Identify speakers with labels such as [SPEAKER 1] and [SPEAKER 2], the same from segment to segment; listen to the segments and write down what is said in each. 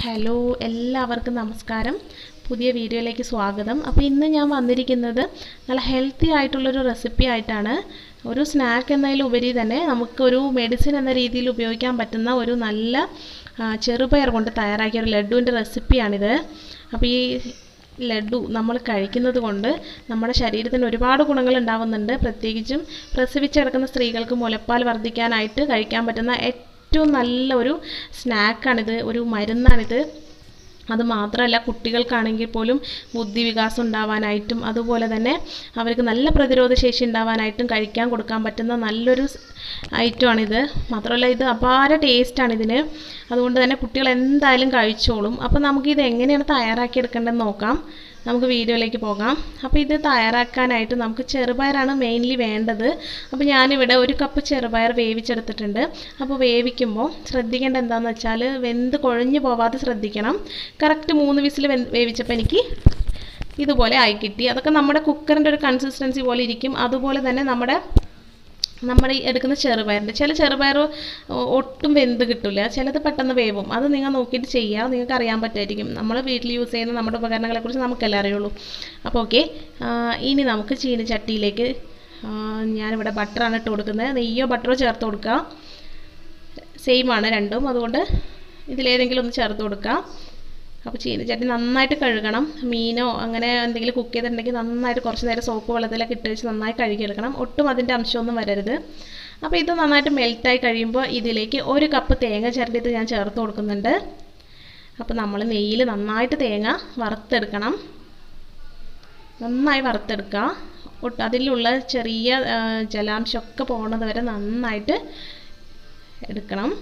[SPEAKER 1] hello എല്ലാവർക്കും നമസ്കാരം പുതിയ വീഡിയോയിലേക്ക് സ്വാഗതം അപ്പോൾ ഇന്ന് ഞാൻ വന്നിരിക്കുന്നത് നല്ല ഹെൽത്തി ആയിട്ടുള്ളൊരു റെസിപ്പി ആയിട്ടാണ് ഒരു സ്നാക്ക് എന്നതിലുപരി തന്നെ നമുക്കൊരു മെഡിസിൻ എന്ന രീതിയിൽ ഉപയോഗിക്കാൻ പറ്റുന്ന ഒരു നല്ല ആ, ചെറുപയർ കൊണ്ട് തയ്യാറാക്കിയ ഒരു ലഡുവിൻ്റെ റെസിപ്പിയാണിത് അപ്പോൾ ഈ ലഡു നമ്മൾ കഴിക്കുന്നത് കൊണ്ട് നമ്മുടെ ശരീരത്തിന് ഒരുപാട് ഗുണങ്ങൾ ഉണ്ടാവുന്നുണ്ട് പ്രത്യേകിച്ചും പ്രസവിച്ച് കിടക്കുന്ന സ്ത്രീകൾക്ക് മുലപ്പാൽ വർദ്ധിക്കാനായിട്ട് കഴിക്കാൻ പറ്റുന്ന ഏറ്റവും നല്ല ഒരു സ്നാക്കാണിത് ഒരു മരുന്നാണിത് അത് മാത്രമല്ല കുട്ടികൾക്കാണെങ്കിൽ പോലും ബുദ്ധി വികാസം ഉണ്ടാവാനായിട്ടും അതുപോലെ തന്നെ അവർക്ക് നല്ല പ്രതിരോധ ശേഷി ഉണ്ടാവാനായിട്ടും കഴിക്കാൻ കൊടുക്കാൻ പറ്റുന്ന നല്ലൊരു ഐറ്റമാണിത് മാത്രമല്ല ഇത് അപാര ടേസ്റ്റാണ് ഇതിന് അതുകൊണ്ട് തന്നെ കുട്ടികൾ എന്തായാലും കഴിച്ചോളും അപ്പോൾ നമുക്കിത് എങ്ങനെയാണ് തയ്യാറാക്കിയെടുക്കേണ്ടതെന്ന് നോക്കാം നമുക്ക് വീഡിയോയിലേക്ക് പോകാം അപ്പോൾ ഇത് തയ്യാറാക്കാനായിട്ട് നമുക്ക് ചെറുപയറാണ് മെയിൻലി വേണ്ടത് അപ്പോൾ ഞാനിവിടെ ഒരു കപ്പ് ചെറുപയർ വേവിച്ചെടുത്തിട്ടുണ്ട് അപ്പോൾ വേവിക്കുമ്പോൾ ശ്രദ്ധിക്കേണ്ട എന്താണെന്ന് വെച്ചാൽ വെന്ത് കുഴഞ്ഞു പോവാതെ ശ്രദ്ധിക്കണം കറക്റ്റ് മൂന്ന് വിസിൽ വേവിച്ചപ്പോൾ എനിക്ക് ഇതുപോലെ ആയി കിട്ടി അതൊക്കെ നമ്മുടെ കുക്കറിൻ്റെ ഒരു കൺസിസ്റ്റൻസി പോലെ ഇരിക്കും അതുപോലെ തന്നെ നമ്മുടെ നമ്മൾ ഈ എടുക്കുന്ന ചെറുപയറിൻ്റെ ചില ചെറുപയർ ഒട്ടും വെന്ത് കിട്ടില്ല ചിലത് പെട്ടെന്ന് വേവും അത് നിങ്ങൾ നോക്കിയിട്ട് ചെയ്യുക നിങ്ങൾക്ക് അറിയാൻ പറ്റുമായിരിക്കും നമ്മൾ വീട്ടിൽ യൂസ് ചെയ്യുന്ന നമ്മുടെ ഉപകരണങ്ങളെക്കുറിച്ച് നമുക്കല്ലേ അറിയുള്ളൂ അപ്പോൾ ഓക്കെ ഇനി നമുക്ക് ചീനിച്ചട്ടിയിലേക്ക് ആ, ഞാനിവിടെ ബട്ടറാണ് ഇട്ട് കൊടുക്കുന്നത് നെയ്യോ ബട്ടറോ ചേർത്ത് കൊടുക്കുക സെയിം ആണ് രണ്ടും അതുകൊണ്ട് ഇതിലേതെങ്കിലും ഒന്ന് ചേർത്ത് കൊടുക്കുക അപ്പോൾ ചീനിച്ചട്ടി നന്നായിട്ട് കഴുകണം മീനോ അങ്ങനെ എന്തെങ്കിലും കുക്ക് ചെയ്തിട്ടുണ്ടെങ്കിൽ നന്നായിട്ട് കുറച്ച് നേരം സോപ്പ് വെള്ളത്തിലൊക്കെ ഇട്ട് വെച്ച് നന്നായി കഴുകിയെടുക്കണം ഒട്ടും അതിൻ്റെ അംശമൊന്നും വരരുത് അപ്പോൾ ഇത് നന്നായിട്ട് മെൽറ്റായി കഴിയുമ്പോൾ ഇതിലേക്ക് ഒരു കപ്പ് തേങ്ങ ചിരണ്ടിയത് ഞാൻ ചേർത്ത് കൊടുക്കുന്നുണ്ട് അപ്പോൾ നമ്മൾ നെയ്യിൽ നന്നായിട്ട് തേങ്ങ വറുത്തെടുക്കണം നന്നായി വറുത്തെടുക്കുക ഒട്ട് അതിലുള്ള ചെറിയ ആ, ജലാംശമൊക്കെ പോകുന്നത് വരെ നന്നായിട്ട് എടുക്കണം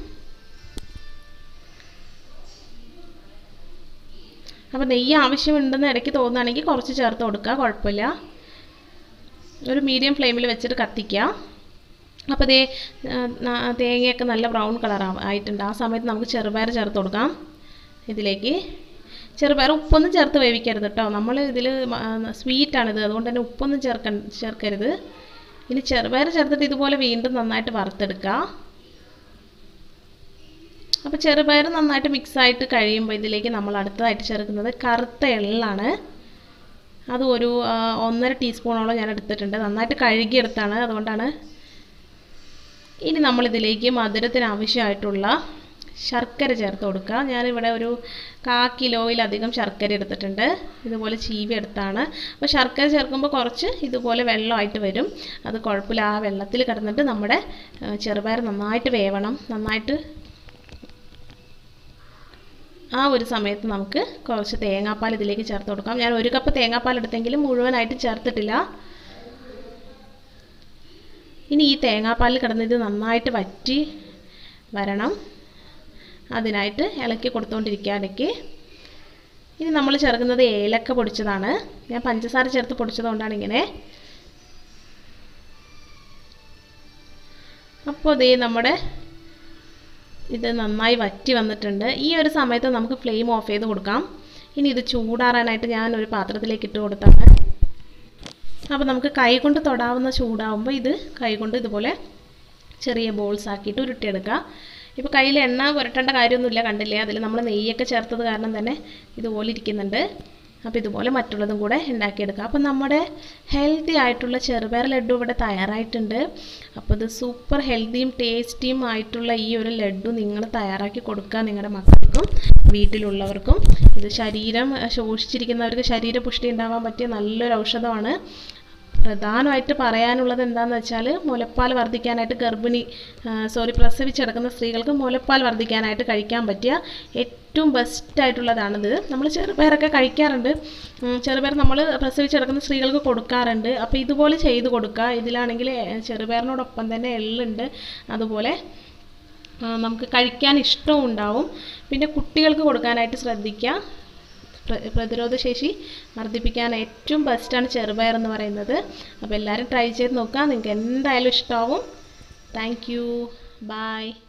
[SPEAKER 1] അപ്പോൾ നെയ്യ് ആവശ്യമുണ്ടെന്ന് ഇടയ്ക്ക് തോന്നുകയാണെങ്കിൽ കുറച്ച് ചേർത്ത് കൊടുക്കുക കുഴപ്പമില്ല ഒരു മീഡിയം ഫ്ലെയിമിൽ വെച്ചിട്ട് കത്തിക്കുക അപ്പോൾ ദേ ആ, ന- തേങ്ങയൊക്കെ നല്ല ബ്രൗൺ കളർ ആയിട്ടുണ്ട് ആ സമയത്ത് നമുക്ക് ചെറുപയർ ചേർത്ത് കൊടുക്കാം ഇതിലേക്ക് ചെറുപയർ ഉപ്പൊന്നും ചേർത്ത് വേവിക്കരുത് കേട്ടോ നമ്മൾ ഇതിൽ സ്വീറ്റാണിത് അതുകൊണ്ട് തന്നെ ഉപ്പൊന്നും ചേർക്ക ചേർക്കരുത് ഇനി ചെറുപയർ ചേർത്തിട്ട് ഇതുപോലെ വീണ്ടും നന്നായിട്ട് വറുത്തെടുക്കുക അപ്പോൾ ചെറുപയർ നന്നായിട്ട് മിക്സ് ആയിട്ട് കഴിയുമ്പോൾ ഇതിലേക്ക് നമ്മൾ അടുത്തതായിട്ട് ചേർക്കുന്നത് കറുത്ത എള്ളാണ് അത് ഒരു ആ, ഒന്നര ടീസ്പൂണോളം ഞാൻ എടുത്തിട്ടുണ്ട് നന്നായിട്ട് കഴുകിയെടുത്താണ് അതുകൊണ്ടാണ് ഇനി നമ്മളിതിലേക്ക് മധുരത്തിന് ആവശ്യമായിട്ടുള്ള ശർക്കര ചേർത്ത് കൊടുക്കുക ഞാനിവിടെ ഒരു കാ കിലോയിലധികം ശർക്കര എടുത്തിട്ടുണ്ട് ഇതുപോലെ ചീവി എടുത്താണ് അപ്പോൾ ശർക്കര ചേർക്കുമ്പോൾ കുറച്ച് ഇതുപോലെ വെള്ളമായിട്ട് വരും അത് കുഴപ്പമില്ല ആ വെള്ളത്തിൽ കിടന്നിട്ട് നമ്മുടെ ആ, ചെറുപയർ നന്നായിട്ട് വേവണം നന്നായിട്ട് ആ ഒരു സമയത്ത് നമുക്ക് കുറച്ച് തേങ്ങാപ്പാൽ ഇതിലേക്ക് ചേർത്ത് കൊടുക്കാം ഞാൻ ഒരു കപ്പ് തേങ്ങാപ്പാൽ എടുത്തെങ്കിലും മുഴുവനായിട്ട് ചേർത്തിട്ടില്ല ഇനി ഈ തേങ്ങാപ്പാലിൽ കിടന്ന് ഇത് നന്നായിട്ട് വറ്റി വരണം അതിനായിട്ട് ഇളക്കി കൊടുത്തുകൊണ്ടിരിക്കുക ഇടയ്ക്ക് ഇനി നമ്മൾ ചേർക്കുന്നത് ഏലക്ക പൊടിച്ചതാണ് ഞാൻ പഞ്ചസാര ചേർത്ത് പൊടിച്ചതുകൊണ്ടാണ് ഇങ്ങനെ അപ്പോൾ ദേ നമ്മുടെ ഇത് നന്നായി വറ്റി വന്നിട്ടുണ്ട് ഈ ഒരു സമയത്ത് നമുക്ക് ഫ്ലെയിം ഓഫ് ചെയ്ത് കൊടുക്കാം ഇനി ഇത് ചൂടാറാനായിട്ട് ഞാൻ ഒരു പാത്രത്തിലേക്ക് ഇട്ട് കൊടുത്താണ് അപ്പോൾ നമുക്ക് കൈ കൊണ്ട് തൊടാവുന്ന ചൂടാവുമ്പോൾ ഇത് കൈ കൊണ്ട് ഇതുപോലെ ചെറിയ ബോൾസ് ആക്കിയിട്ട് ഉരുട്ടിയെടുക്കുക ഇപ്പോൾ കയ്യിൽ എണ്ണ പുരട്ടേണ്ട കാര്യമൊന്നുമില്ല കണ്ടില്ലേ അതിൽ നമ്മൾ നെയ്യൊക്കെ ചേർത്തത് കാരണം തന്നെ ഇതുപോലെ ഇരിക്കുന്നുണ്ട് അപ്പോൾ ഇതുപോലെ മറ്റുള്ളതും കൂടെ ഉണ്ടാക്കിയെടുക്കുക അപ്പോൾ നമ്മുടെ ഹെൽത്തി ആയിട്ടുള്ള ചെറുപയർ ലഡു ഇവിടെ തയ്യാറായിട്ടുണ്ട് അപ്പോൾ ഇത് സൂപ്പർ ഹെൽത്തിയും ടേസ്റ്റിയും ആയിട്ടുള്ള ഈ ഒരു ലഡു നിങ്ങൾ തയ്യാറാക്കി കൊടുക്കുക നിങ്ങളുടെ മക്കൾക്കും വീട്ടിലുള്ളവർക്കും ഇത് ശരീരം അഹ്, ശോഷിച്ചിരിക്കുന്നവർക്ക് ശരീരപുഷ്ടി ഉണ്ടാവാൻ പറ്റിയ നല്ലൊരു ഔഷധമാണ് പ്രധാനമായിട്ട് പറയാനുള്ളത് എന്താണെന്ന് വെച്ചാൽ മുലപ്പാൽ വർദ്ധിക്കാനായിട്ട് ഗർഭിണി സോറി പ്രസവിച്ചെടുക്കുന്ന സ്ത്രീകൾക്ക് മുലപ്പാൽ വർദ്ധിക്കാനായിട്ട് കഴിക്കാൻ പറ്റിയ ഏറ്റവും ബെസ്റ്റ് ആയിട്ടുള്ളതാണിത് നമ്മൾ ചെറുപയറൊക്കെ കഴിക്കാറുണ്ട് ഉം, ചെറുപയർ നമ്മൾ പ്രസവിച്ചെടുക്കുന്ന സ്ത്രീകൾക്ക് കൊടുക്കാറുണ്ട് അപ്പോൾ ഇതുപോലെ ചെയ്ത് കൊടുക്കുക ഇതിലാണെങ്കിൽ ഏ, ചെറുപയറിനോടൊപ്പം തന്നെ എള്ളുണ്ട് അതുപോലെ ആ, നമുക്ക് കഴിക്കാൻ ഇഷ്ടവും ഉണ്ടാവും പിന്നെ കുട്ടികൾക്ക് കൊടുക്കാനായിട്ട് ശ്രദ്ധിക്കുക പ്ര- പ്രതിരോധശേഷി വർദ്ധിപ്പിക്കാൻ ഏറ്റവും ബെസ്റ്റാണ് ചെറുപയർ എന്ന് പറയുന്നത് അപ്പോൾ എല്ലാവരും ട്രൈ ചെയ്ത് നോക്കുക നിങ്ങൾക്ക് എന്തായാലും ഇഷ്ടമാവും താങ്ക് യു ബൈ